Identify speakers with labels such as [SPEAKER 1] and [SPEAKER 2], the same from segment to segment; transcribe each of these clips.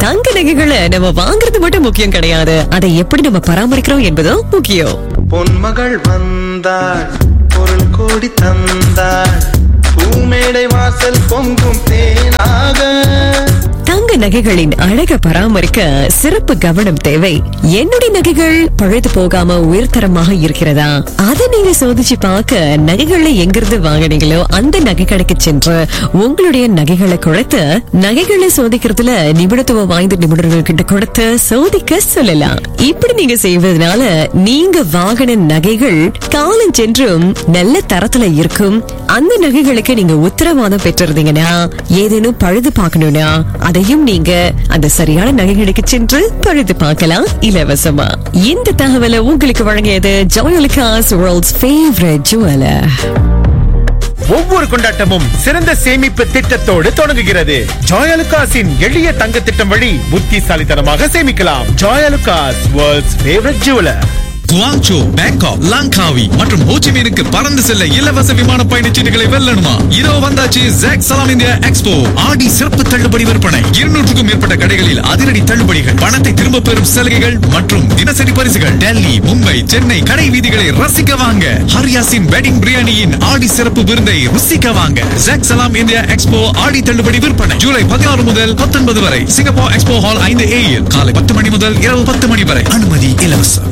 [SPEAKER 1] தங்க நகைகளை நம்ம வாங்குறது மட்டும் முக்கியம் கிடையாது அதை எப்படி நம்ம பராமரிக்கிறோம் என்பதும் முக்கியம்
[SPEAKER 2] பொன்மகள் வந்தாள் பொருள் கோடி தந்தாள் பூமேடை வாசல் பொங்கும் தேனாக
[SPEAKER 1] தங்க நகைகளின் அழக பராமரிக்க சிறப்பு கவனம் தேவை என்னுடைய நகைகள் பழுது போகாம உயர்தரமாக இருக்கிறதா அதை நீங்க சோதிச்சு பார்க்க நகைகளை எங்கிருந்து வாங்குனீங்களோ அந்த நகை கடைக்கு சென்று உங்களுடைய நகைகளை கொடுத்து நகைகளை சோதிக்கிறதுல நிபுணத்துவம் வாய்ந்த நிபுணர்கள் கிட்ட கொடுத்து சோதிக்க சொல்லலாம் இப்படி நீங்க செய்வதனால நீங்க வாங்கின நகைகள் காலம் சென்றும் நல்ல தரத்துல இருக்கும் அந்த நகைகளுக்கு நீங்க உத்தரவாதம் பெற்றிருந்தீங்கன்னா ஏதேனும் பழுது பார்க்கணும்னா அதையும் நீங்க அந்த சரியான நகைகளுக்கு சென்று பழுது பார்க்கலாம் இலவசமா இந்த தகவலை உங்களுக்கு வழங்கியது ஜோயலுக்காஸ் வேர்ல்ட்ஸ் ஃபேவரட் ஜுவலர்
[SPEAKER 3] ஒவ்வொரு கொண்டாட்டமும் சிறந்த சேமிப்பு திட்டத்தோடு தொடங்குகிறது ஜாயலுகாஸின் எளிய தங்க திட்டம் வழி புத்திசாலித்தனமாக சேமிக்கலாம் Joyalukkas world's favourite jeweller
[SPEAKER 4] Guangzhou Bangkok Langkawi மற்றும் ஹோச்சிமீனுக்கு பறந்து செல்ல இலவச விமான பயணச்சீட்டுகளை வெல்லணுமா இதோ வந்தாச்சு ஜாக் சலாம் இந்தியா எக்ஸ்போ ஆடி சிறப்பு தள்ளுபடி விற்பனை இருநூற்றுக்கும் மேற்பட்ட கடைகளில் அதிரடி தள்ளுபடிகள் பணத்தை திரும்ப பெறும் சலுகைகள் மற்றும் தினசரி பரிசுகள் டெல்லி மும்பை சென்னை கடை வீதிகளை ரசிக்க வாங்க ஹரியாசின் வெட்டிங் பிரியாணியின் ஆடி சிறப்பு விருந்தை ருசிக்க வாங்க ஜாக் சலாம் இந்தியா எக்ஸ்போ ஆடி தள்ளுபடி விற்பனை ஜூலை பதினாறு முதல் பத்தொன்பது வரை சிங்கப்பூர் எக்ஸ்போ ஹால் ஐந்து ஏயில் காலை பத்து மணி முதல் இரவு பத்து மணி வரை அனுமதி இலவசம்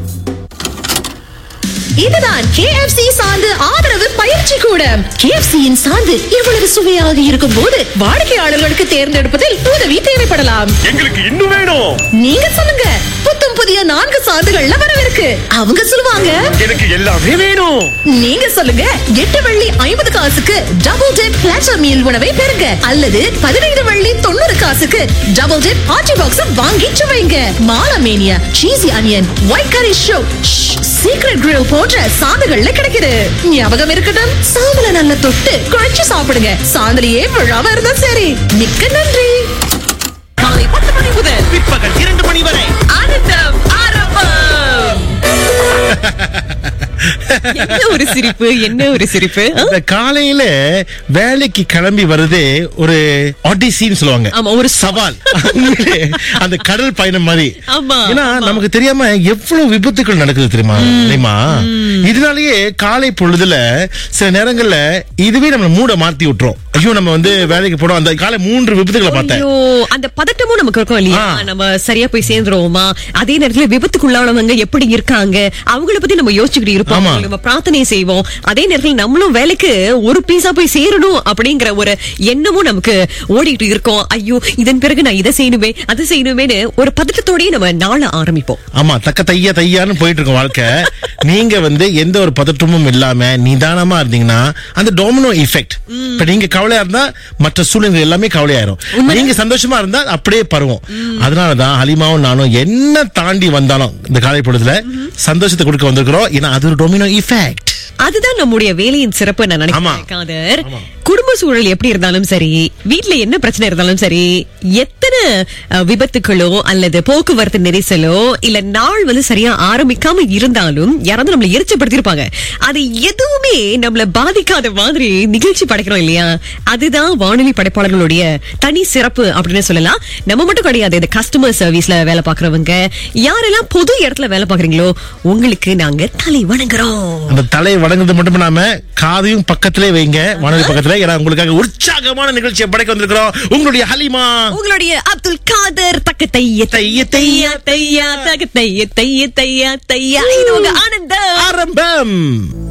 [SPEAKER 5] இதுதான் KFC சார்ந்து ஆதரவு பயிற்சி கூடம் KFC யின் சார்ந்து இவ்வளவு சுவையாக இருக்கும் போது வாடிக்கையாளர்களுக்கு தேர்ந்தெடுப்பதில் உதவி தேவைப்படலாம்
[SPEAKER 3] எங்களுக்கு இன்னும் வேணும்
[SPEAKER 5] நீங்க சொல்லுங்க புத்தம் புதிய நான்கு சார்ந்துகள்ல வரவிருக்கு அவங்க சொல்லுவாங்க
[SPEAKER 3] எனக்கு எல்லாமே வேணும்
[SPEAKER 5] நீங்க சொல்லுங்க எட்டு வெள்ளி ஐம்பது காசுக்கு டபுள் டெட் பிளாட்டர் மீல் உணவை பெறுங்க அல்லது பதினைந்து வெள்ளி தொண்ணூறு காசுக்கு டபுள் டெட் ஆச்சி பாக்ஸ் வாங்கி சுவைங்க மாலமேனியா சீசி அனியன் ஒயிட் கரி ஷோ சீக்ரெட் கிரில் போன்ற சாந்துகள்ல கிடைக்குது ஞாபகம் இருக்கட்டும் சாம்பல நல்ல தொட்டு குழைச்சு சாப்பிடுங்க சாந்தலையே விழாம இருந்தா சரி மிக்க நன்றி
[SPEAKER 1] காலை பத்து மணி முதல்
[SPEAKER 3] பிற்பகல் இரண்டு மணி வரை
[SPEAKER 1] ஆனந்தம் ஆரம்பம் என்ன ஒரு சிரிப்பு என்ன ஒரு சிரிப்பு ஆ?
[SPEAKER 6] இந்த காலையில வேலைக்கு கிளம்பி வருதே ஒரு ஆடிசின்னு சொல்லுவாங்க
[SPEAKER 1] ஆமா, ஒரு
[SPEAKER 6] சவால் உண்மையிலே, அந்த கடல் பயணம் மாதிரி
[SPEAKER 1] ஆமா,
[SPEAKER 6] ஏன்னா
[SPEAKER 1] ஆமா.
[SPEAKER 6] நமக்கு தெரியாம எவ்வளவு விபத்துக்கள் நடக்குது தெரியுமா தெரியுமா இதனாலயே காலை பொழுதுல சில நேரங்கள்ல இதுவே நம்ம மூட மாத்தி விட்டுரும் ஐயோ நம்ம வந்து வேலைக்கு போனோம் அந்த காலை மூன்று விபத்துக்களை பார்த்தேன்
[SPEAKER 1] ஐயோ அந்த பதட்டமும் நமக்கு இருக்கும் இல்லையா
[SPEAKER 6] ஆ.
[SPEAKER 1] நம்ம சரியா போய் சேர்ந்துருவோமா அதே நேரத்துல விபத்துக்குள்ளானவங்க எப்படி இருக்காங்க அவங்கள பத்தி நம்ம யோசிச்சுக்கிட்டு இருப்போம்
[SPEAKER 6] ஆமா.
[SPEAKER 1] அவங்களுக்கு நம்ம பிரார்த்தனை செய்வோம் அதே நேரத்துல நம்மளும் வேலைக்கு ஒரு பீஸா போய் சேரணும் அப்படிங்கிற ஒரு எண்ணமும் நமக்கு ஓடிட்டு இருக்கோம் ஐயோ இதன் பிறகு நான் இதை செய்யணுமே அது செய்யணுமேனு ஒரு பதட்டத்தோடயே நம்ம நாள ஆரம்பிப்போம்
[SPEAKER 6] ஆமா தக்க தையா தையான்னு போயிட்டு இருக்கும் வாழ்க்கை நீங்க வந்து எந்த ஒரு பதற்றமும் இல்லாம நிதானமா இருந்தீங்கன்னா அந்த டொமினோ எஃபெக்ட் இப்ப நீங்க கவலையா இருந்தா மற்ற சூழ்நிலை எல்லாமே கவலையாயிரும் நீங்க சந்தோஷமா இருந்தா அப்படியே பருவோம் அதனாலதான் ஹலிமாவும் நானும் என்ன தாண்டி வந்தாலும் இந்த காலை பொழுதுல சந்தோஷத்தை கொடுக்க வந்திருக்கிறோம் ஏன்னா அது ஒரு டொமினோ எஃபெக்ட்
[SPEAKER 1] அதுதான் நம்முடைய வேலையின் சிறப்பு நான்
[SPEAKER 6] ஆமா.
[SPEAKER 1] நினைக்கிறேன் காதர் குடும்ப சூழல் எப்படி இருந்தாலும் சரி வீட்ல என்ன பிரச்சனை இருந்தாலும் சரி எத்தனை அஹ், விபத்துகளோ அல்லது போக்குவரத்து நெரிசலோ இல்ல நாள் வந்து சரியா ஆரம்பிக்காம இருந்தாலும் யாராவது நம்மள எரிச்சப்படுத்திருப்பாங்க அது எதுவுமே நம்மள பாதிக்காத மாதிரி நிகழ்ச்சி படைக்கிறோம் இல்லையா அதுதான் வானொலி படைப்பாளர்களுடைய தனி சிறப்பு அப்படின்னு சொல்லலாம் நம்ம மட்டும் கிடையாது இந்த கஸ்டமர் சர்வீஸ்ல வேலை பாக்குறவங்க யாரெல்லாம் பொது இடத்துல வேலை பாக்குறீங்களோ உங்களுக்கு நாங்க தலை வணங்குறோம்
[SPEAKER 6] அந்த தலையை வணங்குறது மட்டும் இல்லாம காதையும் பக்கத்திலே வைங்க வானொலி பக்கத்துல ஏன்னா உங்களுக்காக உற்சாகமான நிகழ்ச்சியை படைக்க வந்திருக்கிறோம் உங்களுடைய ஹலிமா
[SPEAKER 1] உங்களுடைய அப்துல் காதர் தக்க தைய
[SPEAKER 6] தைய
[SPEAKER 1] தையா தையா தக்க தைய தைய தையா தையா இது உங்க ஆனந்தம்
[SPEAKER 6] ஆரம்பம்